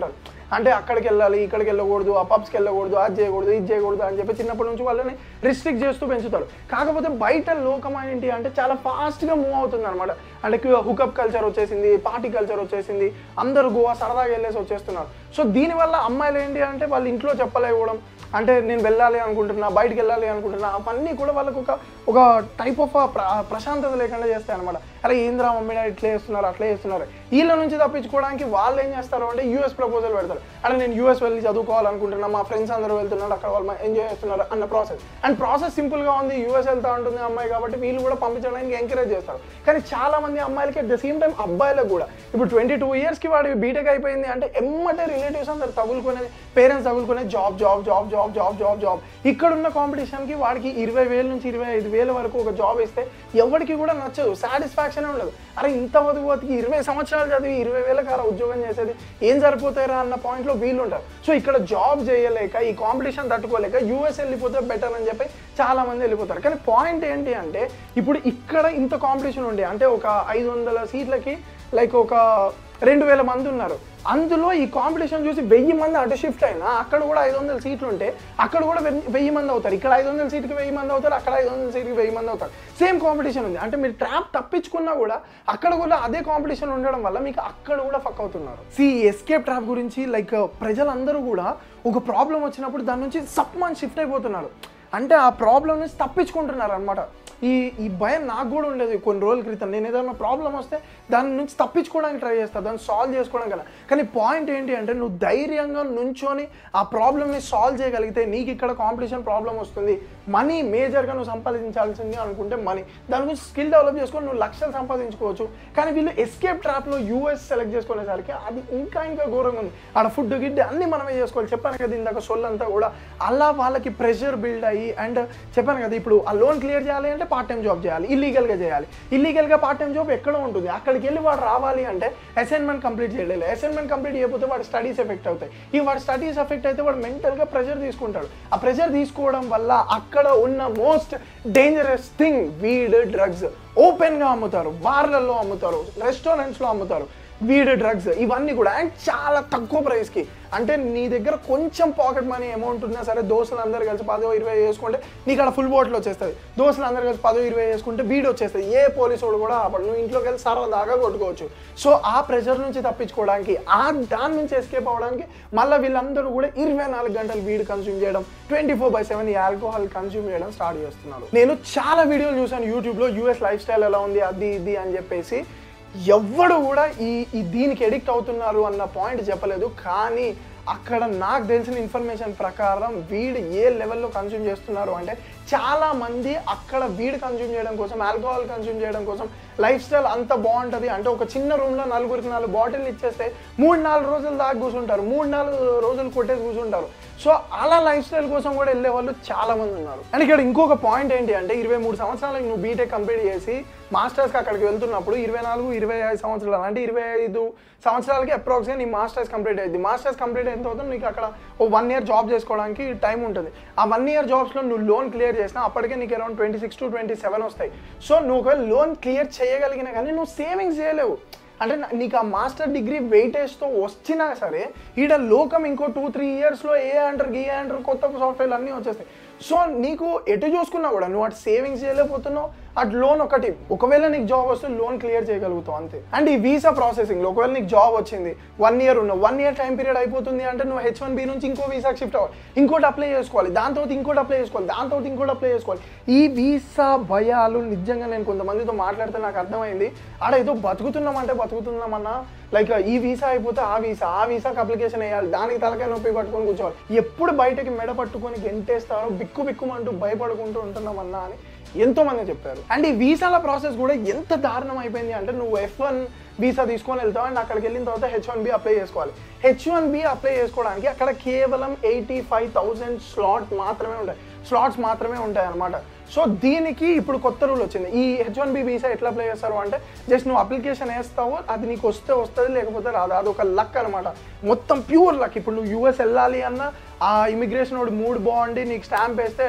అంటే అక్కడికి వెళ్ళాలి ఇక్కడికి వెళ్ళకూడదు ఆ పబ్స్కి వెళ్ళకూడదు అది చేయకూడదు ఇది చేయకూడదు అని చెప్పి చిన్నప్పటి నుంచి వాళ్ళని రిస్ట్రిక్ట్ చేస్తూ పెంచుతారు కాకపోతే బయట లోకం ఏంటి అంటే చాలా ఫాస్ట్గా మూవ్ అవుతుంది అనమాట అంటే హుకప్ కల్చర్ వచ్చేసింది పార్టీ కల్చర్ వచ్చేసింది అందరూ గోవా సరదాగా వెళ్ళేసి వచ్చేస్తున్నారు సో దీనివల్ల అమ్మాయిలు ఏంటి అంటే వాళ్ళు ఇంట్లో చెప్పలేకపోవడం అంటే నేను వెళ్ళాలి అనుకుంటున్నా బయటికి వెళ్ళాలి అనుకుంటున్నా అవన్నీ కూడా వాళ్ళకు ఒక ఒక టైప్ ఆఫ్ ప్రశాంతత లేకుండా చేస్తాయి అనమాట అరే ఏంద్రా మమ్మీ డాడీ ఇట్లా చేస్తున్నారు అట్లా చేస్తున్నారు వీళ్ళ నుంచి తప్పించుకోవడానికి వాళ్ళు ఏం చేస్తారు అంటే యూఎస్ ప్రపోజల్ పెడతారు అంటే నేను యూఎస్ వెళ్ళి చదువుకోవాలనుకుంటున్నా మా ఫ్రెండ్స్ అందరూ వెళ్తున్నారు అక్కడ వాళ్ళు ఎంజాయ్ చేస్తున్నారు అన్న ప్రాసెస్ అండ్ ప్రాసెస్ సింపుల్గా ఉంది యూఎస్ వెళ్తా ఉంటుంది అమ్మాయి కాబట్టి వీళ్ళు కూడా పంపించడానికి ఎంకరేజ్ చేస్తారు కానీ చాలా మంది అమ్మాయిలకి అట్ ద సేమ్ టైం అబ్బాయిలకు కూడా ఇప్పుడు ట్వంటీ టూ ఇయర్స్కి వాడి బీటెక్ అయిపోయింది అంటే ఎమ్మటే రిలేటివ్స్ అందరు తగులుకునేది పేరెంట్స్ తగులుకునేది job job job job job job job ఇక్కడ ఉన్న కాంపిటీషన్కి వాడికి ఇరవై వేల నుంచి ఇరవై ఐదు వేల వరకు ఒక జాబ్ ఇస్తే ఎవరికి కూడా నచ్చదు సాటిస్ఫాక్షన్ ఉండదు అరే ఇంత బతుకు బతికి ఇరవై సంవత్సరాలు చదివి ఇరవై వేలకు అలా ఉద్యోగం చేసేది ఏం సరిపోతారా అన్న పాయింట్లో వీళ్ళు ఉంటారు సో ఇక్కడ జాబ్ చేయలేక ఈ కాంపిటీషన్ తట్టుకోలేక యూఎస్ వెళ్ళిపోతే బెటర్ అని చెప్పి చాలా మంది వెళ్ళిపోతారు కానీ పాయింట్ ఏంటి అంటే ఇప్పుడు ఇక్కడ ఇంత కాంపిటీషన్ ఉండే అంటే ఒక ఐదు వందల సీట్లకి లైక్ ఒక రెండు వేల మంది ఉన్నారు అందులో ఈ కాంపిటీషన్ చూసి వెయ్యి మంది అటు షిఫ్ట్ అయినా అక్కడ కూడా ఐదు వందల సీట్లు ఉంటే అక్కడ కూడా వెయ్యి- వెయ్యి మంది అవుతారు ఇక్కడ ఐదు వందల సీట్కి వెయ్యి మంది అవుతారు అక్కడ ఐదు వందల సీట్కి వెయ్యి మంది అవుతారు సేమ్ కాంపిటీషన్ ఉంది అంటే మీరు ట్రాప్ తప్పించుకున్నా కూడా అక్కడ కూడా అదే కాంపిటీషన్ ఉండడం వల్ల మీకు అక్కడ కూడా ఫక్ అవుతున్నారు సి ఎస్కేప్ ట్రాప్ గురించి లైక్ ప్రజలందరూ కూడా ఒక ప్రాబ్లం వచ్చినప్పుడు దాని నుంచి సప్మాన్ షిఫ్ట్ అయిపోతున్నారు అంటే ఆ ప్రాబ్లం నుంచి తప్పించుకుంటున్నారు అనమాట ఈ ఈ భయం నాకు కూడా ఉండేది కొన్ని రోజుల క్రితం నేను ఏదైనా ప్రాబ్లం వస్తే దాని నుంచి తప్పించుకోవడానికి ట్రై చేస్తాను దాన్ని సాల్వ్ చేసుకోవడం కదా కానీ పాయింట్ ఏంటి అంటే నువ్వు ధైర్యంగా నుంచొని ఆ ప్రాబ్లమ్ని సాల్వ్ చేయగలిగితే నీకు ఇక్కడ కాంపిటీషన్ ప్రాబ్లం వస్తుంది మనీ మేజర్గా నువ్వు సంపాదించాల్సింది అనుకుంటే మనీ దాని గురించి స్కిల్ డెవలప్ చేసుకొని నువ్వు లక్షలు సంపాదించుకోవచ్చు కానీ వీళ్ళు ఎస్కేప్ ట్రాప్లో యూఎస్ సెలెక్ట్ చేసుకునేసరికి అది ఇంకా ఇంకా ఘోరంగా ఉంది ఆడ ఫుడ్ గిడ్డ అన్నీ మనమే చేసుకోవాలి చెప్పాను కదా ఇందాక సొల్లంతా కూడా అలా వాళ్ళకి ప్రెషర్ బిల్డ్ అయ్యి అండ్ చెప్పాను కదా ఇప్పుడు ఆ లోన్ క్లియర్ చేయాలి అంటే పార్ట్ టైం జాబ్ చేయాలి ఇల్లీగల్గా చేయాలి ఇల్లీగల్గా పార్ట్ టైం జాబ్ ఎక్కడ ఉంటుంది అక్కడికి వెళ్ళి వాడు రావాలి అంటే అసైన్మెంట్ కంప్లీట్ చేయలేదు అసైన్మెంట్ కంప్లీట్ చేయకపోతే వాడి స్టడీస్ ఎఫెక్ట్ అవుతాయి ఈ వాడి స్టడీస్ ఎఫెక్ట్ అయితే వాడు మెంటల్గా ప్రెషర్ తీసుకుంటాడు ఆ ప్రెషర్ తీసుకోవడం వల్ల అక్కడ ఉన్న most dangerous thing weed drugs ఓపెన్గా అమ్ముతారు బార్లలో అమ్ముతారు రెస్టారెంట్స్లో అమ్ముతారు వీడ్ డ్రగ్స్ ఇవన్నీ కూడా అండ్ చాలా తక్కువ ప్రైస్కి అంటే నీ దగ్గర కొంచెం పాకెట్ మనీ అమౌంట్ ఉన్నా సరే దోస్తులు అందరు కలిసి పదో ఇరవై వేసుకుంటే నీకు అక్కడ ఫుల్ బాటిల్ వచ్చేస్తుంది దోస్తులు అందరు కలిసి పదో ఇరవై వేసుకుంటే వీడు వచ్చేస్తుంది ఏ పోలీసు వాడు కూడా ఆపడు నువ్వు ఇంట్లోకి వెళ్ళి సరదాగా కొట్టుకోవచ్చు సో ఆ ప్రెషర్ నుంచి తప్పించుకోవడానికి ఆ దాని నుంచి ఎస్కేప్ అవ్వడానికి మళ్ళీ వీళ్ళందరూ కూడా ఇరవై నాలుగు గంటలు వీడు కన్స్యూమ్ చేయడం ట్వంటీ ఫోర్ బై సెవెన్ ఈ ఆల్కహాల్ కన్స్యూమ్ చేయడం స్టార్ట్ చేస్తున్నారు నేను చాలా వీడియోలు చూసాను యూట్యూబ్లో యూఎస్ లైఫ్ స్టైల్ ఎలా ఉంది అది ఇది అని చెప్పేసి ఎవ్వడు కూడా ఈ ఈ దీనికి ఎడిక్ట్ అవుతున్నారు అన్న పాయింట్ చెప్పలేదు కానీ అక్కడ నాకు తెలిసిన ఇన్ఫర్మేషన్ ప్రకారం వీడు ఏ లెవెల్లో కన్జ్యూమ్ చేస్తున్నారు అంటే చాలా మంది అక్కడ వీడు కన్జ్యూమ్ చేయడం కోసం ఆల్కహాల్ కన్జ్యూమ్ చేయడం కోసం లైఫ్ స్టైల్ అంత బాగుంటుంది అంటే ఒక చిన్న రూమ్లో నలుగురికి నాలుగు బాటిల్ ఇచ్చేస్తే మూడు నాలుగు రోజులు దాకా కూర్చుంటారు మూడు నాలుగు రోజులు కొట్టేసి కూర్చుంటారు సో అలా లైఫ్ స్టైల్ కోసం కూడా వెళ్ళే వాళ్ళు చాలా మంది ఉన్నారు అండ్ ఇక్కడ ఇంకొక పాయింట్ ఏంటి అంటే ఇరవై మూడు సంవత్సరాలకు నువ్వు బీటెక్ కంప్లీట్ చేసి మాస్టర్స్కి అక్కడికి వెళ్తున్నప్పుడు ఇరవై నాలుగు ఇరవై ఐదు సంవత్సరాలు అంటే ఇరవై ఐదు సంవత్సరాలకి అప్రాక్స్గా నీ మాస్టర్స్ కంప్లీట్ అయ్యింది మాస్టర్స్ కంప్లీట్ అయిన తర్వాత నీకు అక్కడ ఓ వన్ ఇయర్ జాబ్ చేసుకోవడానికి టైం ఉంటుంది ఆ వన్ ఇయర్ జాబ్స్లో నువ్వు లోన్ క్లియర్ చేసినా అప్పటికే నీకు around twenty six to twenty seven వస్తాయి సో నువ్వు ఒకవేళ లోన్ క్లియర్ చేయగలిగినా కానీ నువ్వు సేవింగ్స్ చేయలేవు అంటే నా- నీకు ఆ మాస్టర్ డిగ్రీ వెయిటేజ్తో వచ్చినా సరే ఈడ లోకం ఇంకో టూ త్రీ ఇయర్స్లో ఏ అంటారు ఏ అంటారు కొత్త సాఫ్ట్వేర్లు అన్నీ వచ్చేస్తాయి సో నీకు ఎటు చూసుకున్నా కూడా నువ్వు అటు సేవింగ్స్ చేయలేకపోతున్నావు అటు లోన్ ఒకటి ఒకవేళ నీకు జాబ్ వస్తే లోన్ క్లియర్ చేయగలుగుతావు అంతే అండ్ ఈ వీసా ప్రాసెసింగ్ ఒకవేళ నీకు జాబ్ వచ్చింది వన్ ఇయర్ ఉన్నావు వన్ ఇయర్ టైం పీరియడ్ అయిపోతుంది అంటే నువ్వు హెచ్ వన్ బి నుంచి ఇంకో వీసాకి షిఫ్ట్ అవ్వాలి ఇంకోటి అప్లై చేసుకోవాలి దాని తర్వాత ఇంకోటి అప్లై చేసుకోవాలి దాని తర్వాత ఇంకోటి అప్లై చేసుకోవాలి ఈ వీసా భయాలు నిజంగా నేను కొంతమందితో మాట్లాడితే నాకు అర్థమైంది ఆడ ఏదో బతుకుతున్నామంటే బతుకుతున్నామన్నా లైక్ ఈ వీసా అయిపోతే ఆ వీసా ఆ వీసాకి అప్లికేషన్ వేయాలి దానికి తలకాయ నొప్పి పట్టుకొని కూర్చోవాలి ఎప్పుడు బయటకి మెడ పట్టుకొని గెంటేస్తారో బిక్కు బిక్కుమంటూ భయపడుకుంటూ ఉంటున్నామన్నా అని ఎంతో మంది చెప్పారు అండ్ ఈ వీసాల ప్రాసెస్ కూడా ఎంత దారుణం అయిపోయింది అంటే నువ్వు ఎఫ్ వన్ వీసా తీసుకొని వెళ్తావు అండ్ అక్కడికి వెళ్ళిన తర్వాత హెచ్ వన్ బి అప్లై చేసుకోవాలి హెచ్ వన్ బి అప్లై చేసుకోవడానికి అక్కడ కేవలం ఎయిటీ ఫైవ్ థౌసండ్ స్లాట్ మాత్రమే ఉంటాయి స్లాట్స్ మాత్రమే ఉంటాయి అనమాట సో దీనికి ఇప్పుడు కొత్త రూల్ వచ్చింది ఈ హెచ్ వన్ బి వీసా ఎట్లా అప్లై చేస్తారు అంటే జస్ట్ నువ్వు అప్లికేషన్ వేస్తావు అది నీకు వస్తే వస్తుంది లేకపోతే రాదు అది ఒక లక్ అనమాట మొత్తం ప్యూర్ లక్ ఇప్పుడు నువ్వు యూఎస్ వెళ్ళాలి అన్న ఆ ఇమిగ్రేషన్ వాడు మూడు బాగుండి నీకు స్టాంప్ వేస్తే వెళ్తావు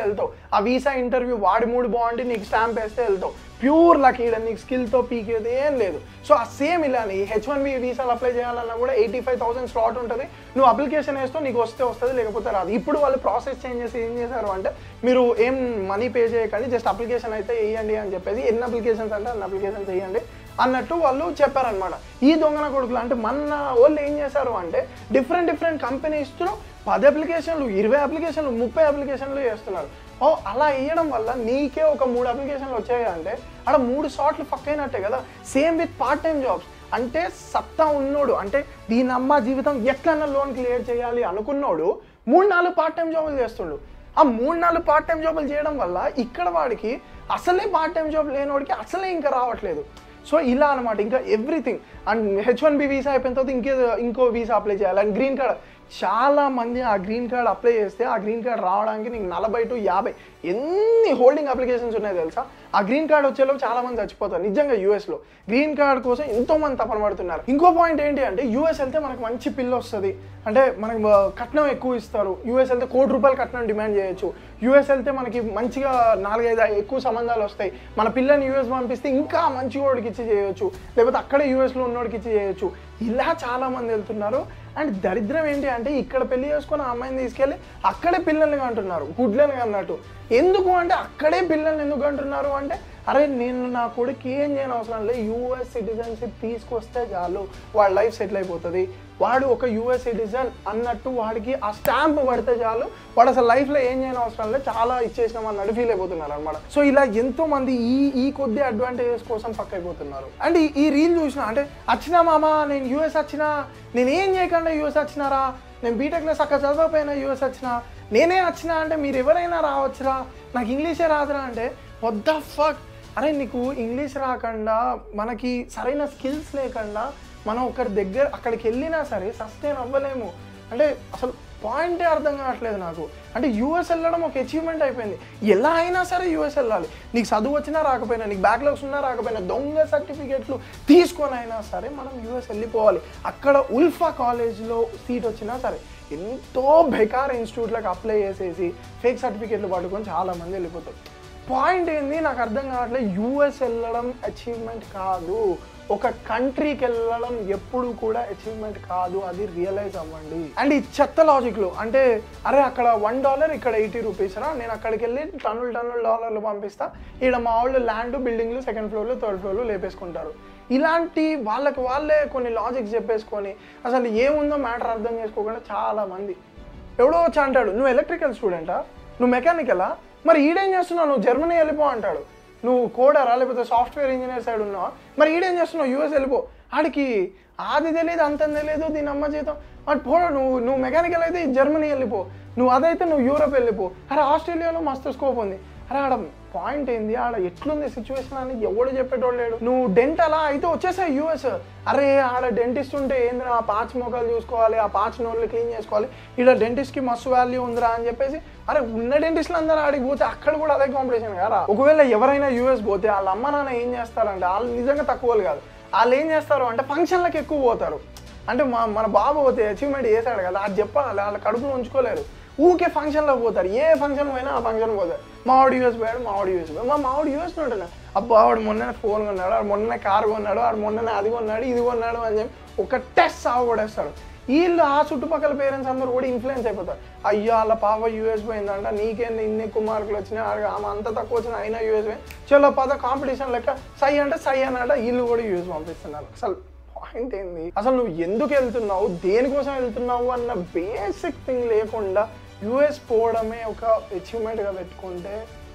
ఆ వీసా ఇంటర్వ్యూ వాడి మూడు బాగుండి నీకు స్టాంప్ వేస్తే వెళ్తావు ప్యూర్ లక్ ఈడ నీకు స్కిల్తో పీకేది ఏం లేదు సో ఆ సేమ్ ఇలానే ఈ హెచ్ వన్ బి వీసాలు అప్లై చేయాలన్నా కూడా ఎయిటీ ఫైవ్ థౌసండ్ స్లాట్ ఉంటుంది నువ్వు అప్లికేషన్ వేస్తావు నీకు వస్తే వస్తుంది లేకపోతే రాదు ఇప్పుడు వాళ్ళు ప్రాసెస్ చేంజ్ చేసి ఏం చేశారు అంటే మీరు ఏం మనీ పే చేయకండి జస్ట్ అప్లికేషన్ అయితే వేయండి అని చెప్పేసి ఎన్ని అప్లికేషన్స్ అంటే అన్ని అప్లికేషన్స్ వేయండి అన్నట్టు వాళ్ళు చెప్పారనమాట ఈ దొంగన కొడుకులు అంటే మన వాళ్ళు ఏం చేశారు అంటే డిఫరెంట్ డిఫరెంట్ కంపెనీస్తో పది అప్లికేషన్లు ఇరవై అప్లికేషన్లు ముప్పై అప్లికేషన్లు చేస్తున్నారు ఓ అలా వేయడం వల్ల నీకే ఒక మూడు అప్లికేషన్లు వచ్చాయి అంటే అక్కడ మూడు షార్ట్లు ఫక్ అయినట్టే కదా same with part time jobs అంటే సత్తా ఉన్నోడు అంటే దీని అమ్మ జీవితం ఎట్లన్నా లోన్ క్లియర్ చేయాలి అనుకున్నోడు మూడు నాలుగు పార్ట్ టైం జాబులు చేస్తుండు ఆ మూడు నాలుగు పార్ట్ టైం జాబులు చేయడం వల్ల ఇక్కడ వాడికి అసలే పార్ట్ టైం జాబ్ లేనివాడికి అసలే ఇంకా రావట్లేదు సో ఇలా అనమాట ఇంకా everything and H one B visa అయిపోయిన తర్వాత ఇంకే ఇంకో వీసా అప్లై చేయాలి అండ్ గ్రీన్ కార్డ్ చాలా మంది ఆ గ్రీన్ కార్డ్ అప్లై చేస్తే ఆ గ్రీన్ కార్డ్ రావడానికి నీకు నలభై టు యాభై ఎన్ని హోల్డింగ్ అప్లికేషన్స్ ఉన్నాయి తెలుసా ఆ గ్రీన్ కార్డ్ వచ్చేలోపు చాలా మంది చచ్చిపోతారు నిజంగా యూఎస్లో గ్రీన్ కార్డ్ కోసం ఎంతో మంది తపన పడుతున్నారు ఇంకో పాయింట్ ఏంటి అంటే యూఎస్ వెళ్తే మనకు మంచి పిల్ల వస్తుంది అంటే మనకి ఆ, కట్నం ఎక్కువ ఇస్తారు యూఎస్ వెళ్తే కోటి రూపాయలు కట్నం డిమాండ్ చేయొచ్చు యూఎస్ వెళ్తే మనకి మంచిగా నాలుగైదు ఎక్కువ సంబంధాలు వస్తాయి మన పిల్లని యూఎస్ పంపిస్తే ఇంకా మంచి వాడికి ఇచ్చి చేయొచ్చు లేకపోతే అక్కడే యూఎస్లో ఉన్నోడికి ఇచ్చి చేయొచ్చు ఇలా చాలా మంది వెళ్తున్నారు అండ్ దరిద్రం ఏంటి అంటే ఇక్కడ పెళ్లి చేసుకుని ఆ అమ్మాయిని తీసుకెళ్ళి అక్కడే పిల్లల్ని అంటున్నారు గుడ్లని అన్నట్టు ఎందుకు అంటే అక్కడే పిల్లల్ని ఎందుకు అంటున్నారు అంటే అరే నేను నా కొడుకు ఏం చేయని అవసరం లేదు యూఎస్ సిటిజన్షిప్ తీసుకొస్తే చాలు వాడి లైఫ్ సెటిల్ అయిపోతుంది వాడు ఒక యూఎస్ సిటిజన్ అన్నట్టు వాడికి ఆ స్టాంప్ పడితే చాలు వాడు అసలు లైఫ్లో ఏం చేయని అవసరం లేదు చాలా ఇచ్చేసినాం అన్నట్టు ఫీల్ అయిపోతున్నారు అనమాట సో ఇలా ఎంతో మంది ఈ ఈ కొద్ది అడ్వాంటేజెస్ కోసం పక్క అయిపోతున్నారు అండ్ ఈ- ఈ రీల్ చూసిన అంటే వచ్చినా మామ నేను యూఎస్ వచ్చినా నేను ఏం చేయకుండా యూఎస్ వచ్చినారా నేను బీటెక్లో చక్కగా చదవకపోయినా యూఎస్ వచ్చినా నేనే వచ్చినా అంటే మీరు ఎవరైనా రావచ్చురా నాకు ఇంగ్లీషే రాదురా అంటే వద్ద ఫక్ అరే నీకు ఇంగ్లీష్ రాకుండా మనకి సరైన స్కిల్స్ లేకుండా మనం ఒకరి దగ్గర అక్కడికి వెళ్ళినా సరే సస్టైన్ అవ్వలేము అంటే అసలు పాయింటే అర్థం కావట్లేదు నాకు అంటే యూఎస్ వెళ్ళడం ఒక అచీవ్మెంట్ అయిపోయింది ఎలా అయినా సరే యూఎస్ వెళ్ళాలి నీకు చదువు వచ్చినా రాకపోయినా నీకు బ్యాక్లాగ్స్ ఉన్నా రాకపోయినా దొంగ సర్టిఫికేట్లు తీసుకొని అయినా సరే మనం యూఎస్ వెళ్ళిపోవాలి అక్కడ ఉల్ఫా కాలేజ్లో సీట్ వచ్చినా సరే ఎంతో బెకార్ ఇన్స్టిట్యూట్లకు అప్లై చేసేసి ఫేక్ సర్టిఫికేట్లు పట్టుకొని చాలామంది వెళ్ళిపోతారు పాయింట్ ఏంది నాకు అర్థం కావట్లేదు యూఎస్ వెళ్ళడం అచీవ్మెంట్ కాదు ఒక కంట్రీకి వెళ్ళడం ఎప్పుడు కూడా అచీవ్మెంట్ కాదు అది రియలైజ్ అవ్వండి అండ్ ఈ చెత్త లాజిక్లు అంటే అరే అక్కడ వన్ డాలర్ ఇక్కడ ఎయిటీ రూపీస్ రా నేను అక్కడికి వెళ్ళి టన్నులు టన్నుల డాలర్లు పంపిస్తా ఇక్కడ మా వాళ్ళు ల్యాండ్ బిల్డింగ్లు సెకండ్ ఫ్లోర్లు థర్డ్ ఫ్లోర్లు లేపేసుకుంటారు ఇలాంటి వాళ్ళకి వాళ్ళే కొన్ని లాజిక్స్ చెప్పేసుకొని అసలు ఏముందో మ్యాటర్ అర్థం చేసుకోకుండా చాలా మంది ఎవడో వచ్చి అంటాడు నువ్వు ఎలక్ట్రికల్ స్టూడెంటా నువ్వు మెకానికలా మరి ఈడేం చేస్తున్నావు నువ్వు జర్మనీ వెళ్ళిపో అంటాడు నువ్వు కోడరా లేకపోతే సాఫ్ట్వేర్ ఇంజనీర్ సైడ్ ఉన్నావా మరి ఈడేం చేస్తున్నావు యూఎస్ వెళ్ళిపో ఆడికి ఆది తెలియదు అంతం తెలియదు దీని అమ్మ జీతం అటు పో నువ్వు నువ్వు మెకానికల్ అయితే జర్మనీ వెళ్ళిపో నువ్వు అదైతే నువ్వు యూరోప్ వెళ్ళిపో అరే ఆస్ట్రేలియాలో మస్తు స్కోప్ ఉంది అరే ఆడ పాయింట్ ఏంది ఆడ ఎట్లుంది సిచ్యువేషన్ అని ఎవడు చెప్పేటోడు లేడు నువ్వు డెంట్ అలా అయితే వచ్చేసాయి యూఎస్ అరే ఆడ డెంటిస్ట్ ఉంటే ఏందిరా ఆ పాచ్ మొక్కలు చూసుకోవాలి ఆ పాచ్ నోళ్ళు క్లీన్ చేసుకోవాలి ఇక్కడ డెంటిస్ట్కి మస్తు వాల్యూ ఉందిరా అని చెప్పేసి అరే ఉన్న డెంటిస్ట్లు అందరూ ఆడికి పోతే అక్కడ కూడా అదే కాంపిటీషన్ కదా ఒకవేళ ఎవరైనా యూఎస్ పోతే వాళ్ళ అమ్మ నాన్న ఏం చేస్తారంటే వాళ్ళు నిజంగా తక్కువ వాళ్ళు కాదు వాళ్ళు ఏం చేస్తారు అంటే ఫంక్షన్లకు ఎక్కువ పోతారు అంటే మా మన బాబు పోతే అచీవ్మెంట్ చేశాడు కదా అది చెప్పాలి వాళ్ళ కడుపులో ఉంచుకోలేరు ఊకే ఫంక్షన్లో పోతారు ఏ ఫంక్షన్ పోయినా ఆ ఫంక్షన్ పోతారు మా వాడు యూఎస్ పోయాడు మా వాడు యూఎస్ పోయాడు మా మావాడు యూఎస్ ఉంటాడు అబ్బా వాడు మొన్న ఫోన్ కొన్నాడు వాడు మొన్న కార్ కొన్నాడు వాడు మొన్న అది కొన్నాడు ఇది కొన్నాడు అని చెప్పి ఒక టెస్ట్ సాగుపడేస్తాడు వీళ్ళు ఆ చుట్టుపక్కల పేరెంట్స్ అందరూ కూడా ఇన్ఫ్లుయెన్స్ అయిపోతారు అయ్యో వాళ్ళ పాప యూఎస్ పోయిందంట నీకేంది ఇన్ని ఎక్కువ మార్కులు వచ్చినాయి ఆడ- ఆమె అంత తక్కువ వచ్చినా అయినా యూఎస్ పోయి చలో పద కాంపిటీషన్ లెక్క సై అంటే సై అన్నాడ వీళ్ళు కూడా యూఎస్ పంపిస్తున్నారు అసలు పాయింట్ ఏంది అసలు నువ్వు ఎందుకు వెళ్తున్నావు దేనికోసం వెళ్తున్నావు అన్న బేసిక్ థింగ్ లేకుండా యూఎస్ పోవడమే ఒక అచీవ్మెంట్గా పెట్టుకుంటే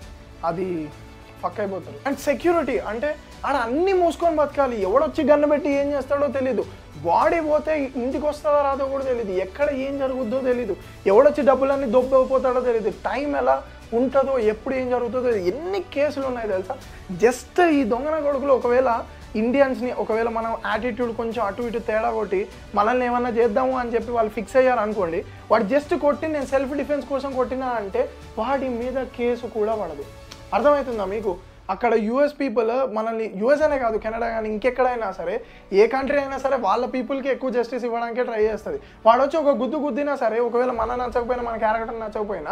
అది ఫక్ అయిపోతారు అండ్ సెక్యూరిటీ అంటే ఆడ అన్ని మూసుకొని బతకాలి ఎవడొచ్చి గన్ను పెట్టి ఏం చేస్తాడో తెలియదు బాడీ పోతే ఇంటికి వస్తుందో రాదో కూడా తెలియదు ఎక్కడ ఏం జరుగుద్దో తెలియదు ఎవడొచ్చి డబ్బులన్నీ దొబ్బకపోతాడో తెలియదు టైం ఎలా ఉంటుందో ఎప్పుడు ఏం జరుగుతుందో తెలియదు ఎన్ని కేసులు ఉన్నాయి తెలుసా జస్ట్ ఈ దొంగన కొడుకులు ఒకవేళ ఇండియన్స్ని ఒకవేళ మనం యాటిట్యూడ్ కొంచెం అటు ఇటు తేడా కొట్టి మనల్ని ఏమన్నా చేద్దాము అని చెప్పి వాళ్ళు ఫిక్స్ అయ్యారు అనుకోండి వాడు జస్ట్ కొట్టి నేను సెల్ఫ్ డిఫెన్స్ కోసం కొట్టినా అంటే వాడి మీద కేసు కూడా పడదు అర్థమవుతుందా మీకు అక్కడ యూఎస్ పీపుల్ మనల్ని యూఎస్ అనే కాదు కెనడా కానీ ఇంకెక్కడైనా సరే ఏ కంట్రీ అయినా సరే వాళ్ళ పీపుల్కి ఎక్కువ జస్టిస్ ఇవ్వడానికే ట్రై చేస్తుంది వాడు వచ్చి ఒక గుద్దు గుద్దినా సరే ఒకవేళ మన నచ్చకపోయినా మన క్యారెక్టర్ నచ్చకపోయినా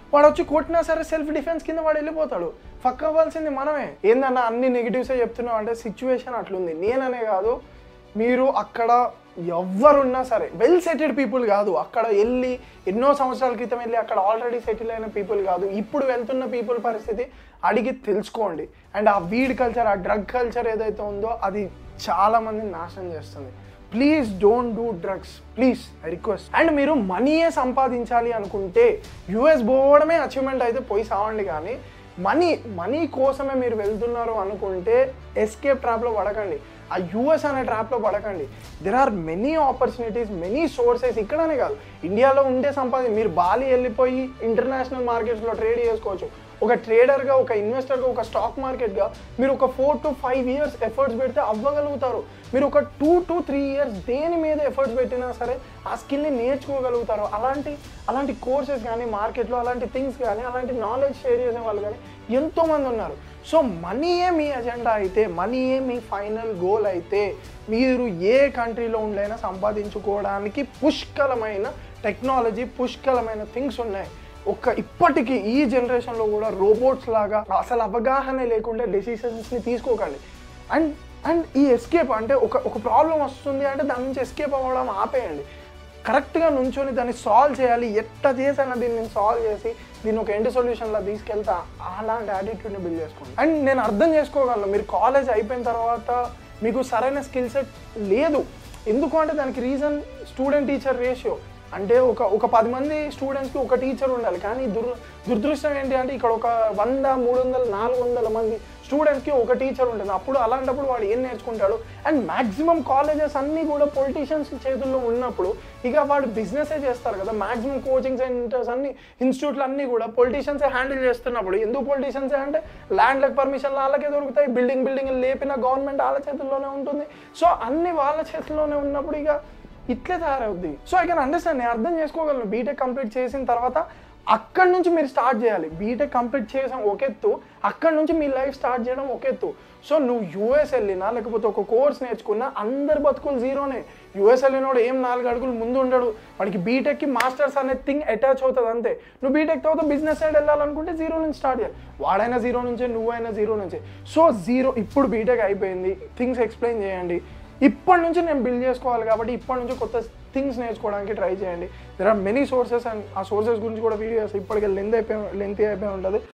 వాడు వచ్చి కొట్టినా సరే సెల్ఫ్ డిఫెన్స్ కింద వాడు వెళ్ళిపోతాడు ఫక్ అవ్వాల్సింది మనమే ఏందన్నా అన్ని నెగిటివ్సే చెప్తున్నావు అంటే సిచ్యువేషన్ అట్లుంది నేననే కాదు మీరు అక్కడ ఎవరున్నా సరే వెల్ సెటిల్డ్ పీపుల్ కాదు అక్కడ వెళ్ళి ఎన్నో సంవత్సరాల క్రితం వెళ్ళి అక్కడ ఆల్రెడీ సెటిల్ అయిన పీపుల్ కాదు ఇప్పుడు వెళ్తున్న పీపుల్ పరిస్థితి అడిగి తెలుసుకోండి అండ్ ఆ వీడ్ కల్చర్ ఆ డ్రగ్ కల్చర్ ఏదైతే ఉందో అది చాలా మందిని నాశనం చేస్తుంది please don't do drugs please I request and మీరు మనీయే సంపాదించాలి అనుకుంటే యూఎస్ పోవడమే అచీవ్మెంట్ అయితే పోయి సావండి కానీ మనీ మనీ కోసమే మీరు వెళ్తున్నారు అనుకుంటే ఎస్కేప్ ట్రాప్లో పడకండి ఆ యూఎస్ అనే ట్రాప్లో పడకండి there are many opportunities many sources ఇక్కడనే కాదు ఇండియాలో ఉండే సంపాది మీరు బాలి వెళ్ళిపోయి ఇంటర్నేషనల్ మార్కెట్స్లో ట్రేడ్ చేసుకోవచ్చు ఒక ట్రేడర్గా ఒక ఇన్వెస్టర్గా ఒక స్టాక్ మార్కెట్గా మీరు ఒక four to five years efforts పెడితే అవ్వగలుగుతారు మీరు ఒక టూ టు త్రీ ఇయర్స్ దేని మీద ఎఫర్ట్స్ పెట్టినా సరే ఆ స్కిల్ని నేర్చుకోగలుగుతారు అలాంటి అలాంటి కోర్సెస్ కానీ మార్కెట్లో అలాంటి థింగ్స్ కానీ అలాంటి నాలెడ్జ్ షేర్ చేసే వాళ్ళు కానీ ఎంతోమంది ఉన్నారు సో మనీయే మీ అజెండా అయితే మనీయే మీ ఫైనల్ గోల్ అయితే మీరు ఏ కంట్రీలో ఉండైనా సంపాదించుకోవడానికి పుష్కలమైన టెక్నాలజీ పుష్కలమైన థింగ్స్ ఉన్నాయి ఒక్క ఇప్పటికీ ఈ జనరేషన్లో కూడా రోబోట్స్ లాగా అసలు అవగాహన లేకుండా డెసిషన్స్ని తీసుకోకండి అండ్ అండ్ ఈ ఎస్కేప్ అంటే ఒక ఒక ప్రాబ్లం వస్తుంది అంటే దాని నుంచి ఎస్కేప్ అవ్వడం ఆపేయండి కరెక్ట్గా నుంచొని దాన్ని సాల్వ్ చేయాలి ఎట్లా చేసైనా దీన్ని సాల్వ్ చేసి దీన్ని ఒక ఎండ్ సొల్యూషన్లో తీసుకెళ్తా అలాంటి యాటిట్యూడ్ని బిల్డ్ చేసుకోండి అండ్ నేను అర్థం చేసుకోగలను మీరు కాలేజ్ అయిపోయిన తర్వాత మీకు సరైన స్కిల్ సెట్ లేదు ఎందుకు అంటే దానికి రీజన్ స్టూడెంట్ టీచర్ రేషియో అంటే ఒక ఒక పది మంది స్టూడెంట్స్కి ఒక టీచర్ ఉండాలి కానీ దుర్ దురదృష్టం ఏంటి అంటే ఇక్కడ ఒక వంద మూడు వందల నాలుగు వందల మంది స్టూడెంట్స్కి ఒక టీచర్ ఉంటుంది అప్పుడు అలాంటప్పుడు వాడు ఏం నేర్చుకుంటాడు అండ్ మాక్సిమం కాలేజెస్ అన్నీ కూడా పొలిటీషియన్స్ చేతుల్లో ఉన్నప్పుడు ఇక వాడు బిజినెసే చేస్తారు కదా మాక్సిమం కోచింగ్ సెంటర్స్ అన్ని ఇన్స్టిట్యూట్లు అన్నీ కూడా పొలిటీషియన్సే హ్యాండిల్ చేస్తున్నప్పుడు ఎందుకు పొలిటీషియన్సే అంటే ల్యాండ్లకు పర్మిషన్ వాళ్ళకే దొరుకుతాయి బిల్డింగ్ బిల్డింగ్ లేపిన గవర్నమెంట్ వాళ్ళ చేతుల్లోనే ఉంటుంది సో అన్ని వాళ్ళ చేతుల్లోనే ఉన్నప్పుడు ఇక ఇట్లే తయారవుద్ది సో ఐ కెన్ అండర్స్టాండ్ నేను అర్థం చేసుకోగలను బీటెక్ కంప్లీట్ చేసిన తర్వాత అక్కడి నుంచి మీరు స్టార్ట్ చేయాలి బీటెక్ కంప్లీట్ చేసాం ఒక ఎత్తు అక్కడి నుంచి మీ లైఫ్ స్టార్ట్ చేయడం ఒక ఎత్తు సో నువ్వు యూఎస్ వెళ్ళినా లేకపోతే ఒక కోర్స్ నేర్చుకున్నా అందరి బతుకులు జీరోనే యూఎస్ వెళ్ళినోడు ఏం నాలుగు అడుగులు ముందు ఉండడు వాడికి బీటెక్కి మాస్టర్స్ అనే థింగ్ అటాచ్ అవుతుంది అంతే నువ్వు బీటెక్ తర్వాత బిజినెస్ సైడ్ వెళ్ళాలనుకుంటే జీరో నుంచి స్టార్ట్ చేయాలి వాడైనా జీరో నుంచే నువ్వైనా జీరో నుంచే సో జీరో ఇప్పుడు బీటెక్ అయిపోయింది థింగ్స్ ఎక్స్ప్లెయిన్ చేయండి ఇప్పటి నుంచి నేను బిల్డ్ చేసుకోవాలి కాబట్టి ఇప్పటి నుంచి కొత్త థింగ్స్ నేర్చుకోవడానికి ట్రై చేయండి there are many sources and ఆ సోర్సెస్ గురించి కూడా వీడియోస్ ఇప్పటికే లెంత్ అయిపోయి లెంత్ అయిపోయి ఉంటుంది